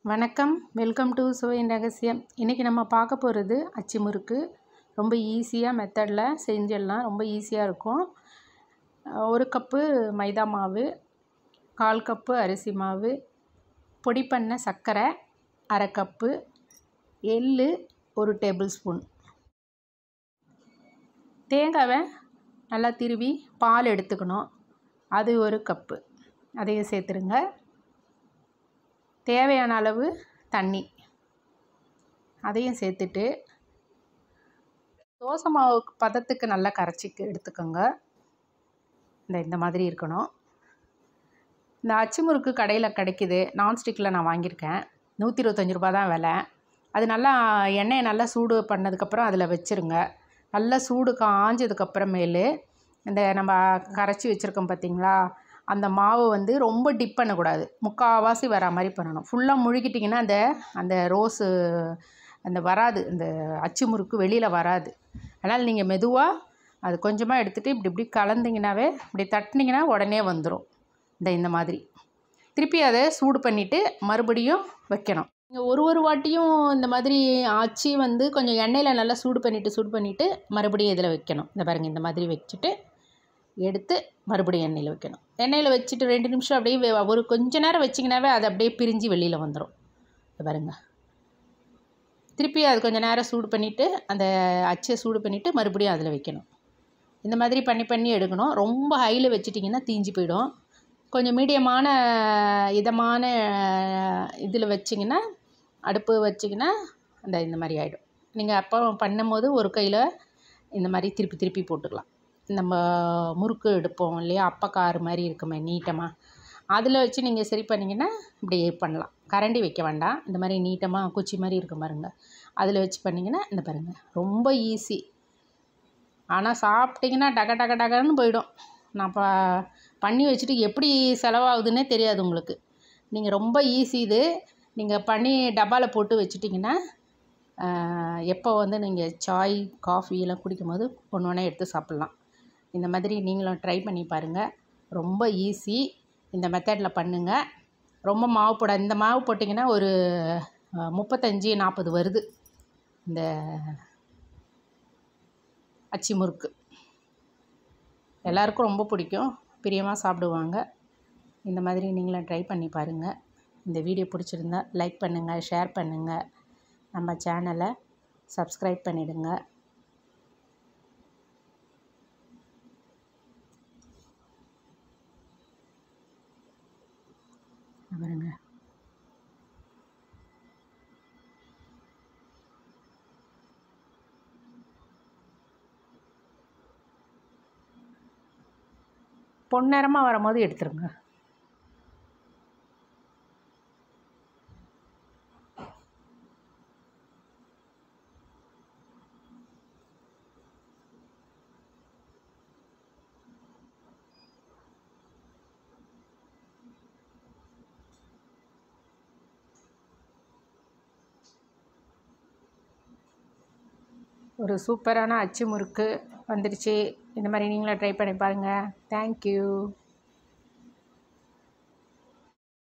வணக்கம் welcome to சுவையின் ரகசியம் இன்றைக்கி நம்ம பார்க்க போகிறது அச்சு முறுக்கு ரொம்ப ஈஸியாக மெத்தடில் செஞ்சிடலாம் ரொம்ப ஈஸியாக இருக்கும் அஹ் ஒரு கப்பு மைதா மாவு கால் கப்பு அரிசி மாவு பொடி பண்ண சர்க்கரை அரை கப்பு எள் ஒரு டேபிள் ஸ்பூன் தேங்காவை நல்லா திருவி பால் எடுத்துக்கணும் அது ஒரு கப்பு அதையும் சேர்த்துருங்க தேவையான அளவு தண்ணி அதையும் சேர்த்துட்டு தோசை மாவு பதத்துக்கு நல்லா கரைச்சிக்கு எடுத்துக்கோங்க இந்த இந்த மாதிரி இருக்கணும் இந்த அச்சு முறுக்கு கடையில் கிடைக்குது நான்ஸ்டிக்கில் நான் வாங்கியிருக்கேன் நூற்றி இருபத்தஞ்சி ரூபா தான் விலை அது நல்லா எண்ணெயை நல்லா சூடு பண்ணதுக்கப்புறம் அதில் வச்சுருங்க நல்லா சூடு காஞ்சதுக்கப்புறமேலு இந்த நம்ம கரைச்சி வச்சுருக்கோம் பார்த்தீங்களா அந்த மாவு வந்து ரொம்ப டிப் பண்ணக்கூடாது முக்கால்வாசி வரா மாதிரி பண்ணணும் ஃபுல்லாக முழுகிட்டிங்கன்னா அந்த அந்த ரோஸு அந்த வராது அந்த அச்சு முறுக்கு வெளியில் வராது அதனால் நீங்கள் மெதுவாக அது கொஞ்சமாக எடுத்துகிட்டு இப்படி இப்படி கலந்திங்கனாவே இப்படி தட்டினீங்கன்னா உடனே வந்துடும் இந்த இந்த மாதிரி திருப்பி அதை சூடு பண்ணிவிட்டு மறுபடியும் வைக்கணும் நீங்கள் ஒரு ஒரு வாட்டியும் இந்த மாதிரி ஆச்சி வந்து கொஞ்சம் எண்ணெயில் நல்லா சூடு பண்ணிவிட்டு சூடு பண்ணிவிட்டு மறுபடியும் இதில் வைக்கணும் இந்த பாருங்கள் இந்த மாதிரி வச்சுட்டு எடுத்து மறுபடியும் எண்ணெயில் வைக்கணும் எண்ணெயில் வச்சுட்டு ரெண்டு நிமிஷம் அப்படியே வே- ஒரு கொஞ்ச நேரம் வச்சிங்கனாவே அது அப்படியே பிரிஞ்சு வெளியில் வந்துடும் இது பாருங்க திருப்பி அது கொஞ்சம் நேரம் சூடு பண்ணிவிட்டு அந்த அச்சை சூடு பண்ணிவிட்டு மறுபடியும் அதில் வைக்கணும் இந்த மாதிரி பண்ணி பண்ணி எடுக்கணும் ரொம்ப ஹையில் வச்சிட்டிங்கன்னா தீஞ்சு போயிடும் கொஞ்சம் மீடியமான இதமான இதில் வச்சிங்கன்னா அடுப்பு வச்சிங்கன்னா அந்த இந்த மாதிரி ஆகிடும் நீங்கள் அப்போ பண்ணும்போது ஒரு கையில் இந்த மாதிரி திருப்பி திருப்பி போட்டுக்கலாம் நம்ம முறுக்கு எடுப்போம் இல்லையா அப்பக்காரு மாதிரி இருக்குமே நீட்டமாக அதில் வச்சு நீங்கள் சரி பண்ணிங்கன்னா இப்படி பண்ணலாம் கரண்டி வைக்க வேண்டாம் இந்த மாதிரி நீட்டமாக குச்சி மாதிரி இருக்கும் பாருங்க அதில் வச்சு பண்ணிங்கன்னா இந்த பாருங்கள் ரொம்ப ஈஸி ஆனால் சாப்பிட்டிங்கன்னா டக டக டகன்னு போயிடும் நான் ப பண்ணி வச்சுட்டு எப்படி செலவாகுதுன்னே தெரியாது உங்களுக்கு நீங்கள் ரொம்ப ஈஸி இது நீங்கள் பண்ணி டப்பாவில் போட்டு வச்சுட்டிங்கன்னா ஆஹ், எப்போ வந்து நீங்கள் சாய் காஃபி எல்லாம் குடிக்கும் போது ஒன்று ஒன்றா எடுத்து சாப்பிட்லாம் இந்த மாதிரி நீங்களும் ட்ரை பண்ணி பாருங்கள் ரொம்ப ஈஸி இந்த மெத்தடில் பண்ணுங்கள் ரொம்ப மாவு போட இந்த மாவு போட்டிங்கன்னா ஒரு ஆஹ், முப்பத்தஞ்சு நாற்பது வருது இந்த அச்சி முறுக்கு எல்லாருக்கும் ரொம்ப பிடிக்கும் பிரியமாக சாப்பிடுவாங்க இந்த மாதிரி நீங்களும் ட்ரை பண்ணி பாருங்கள் இந்த வீடியோ பிடிச்சிருந்தா லைக் பண்ணுங்கள் ஷேர் பண்ணுங்கள் நம்ம சேனலை சப்ஸ்கிரைப் பண்ணிடுங்க பாருங்க பொன்னிறமாக வரும்போது எடுத்துருங்க ஒரு சூப்பரான அச்சு முறுக்கு வந்துடுச்சு இந்த மாதிரி நீங்களும் ட்ரை பண்ணி பாருங்கள் தேங்க்யூ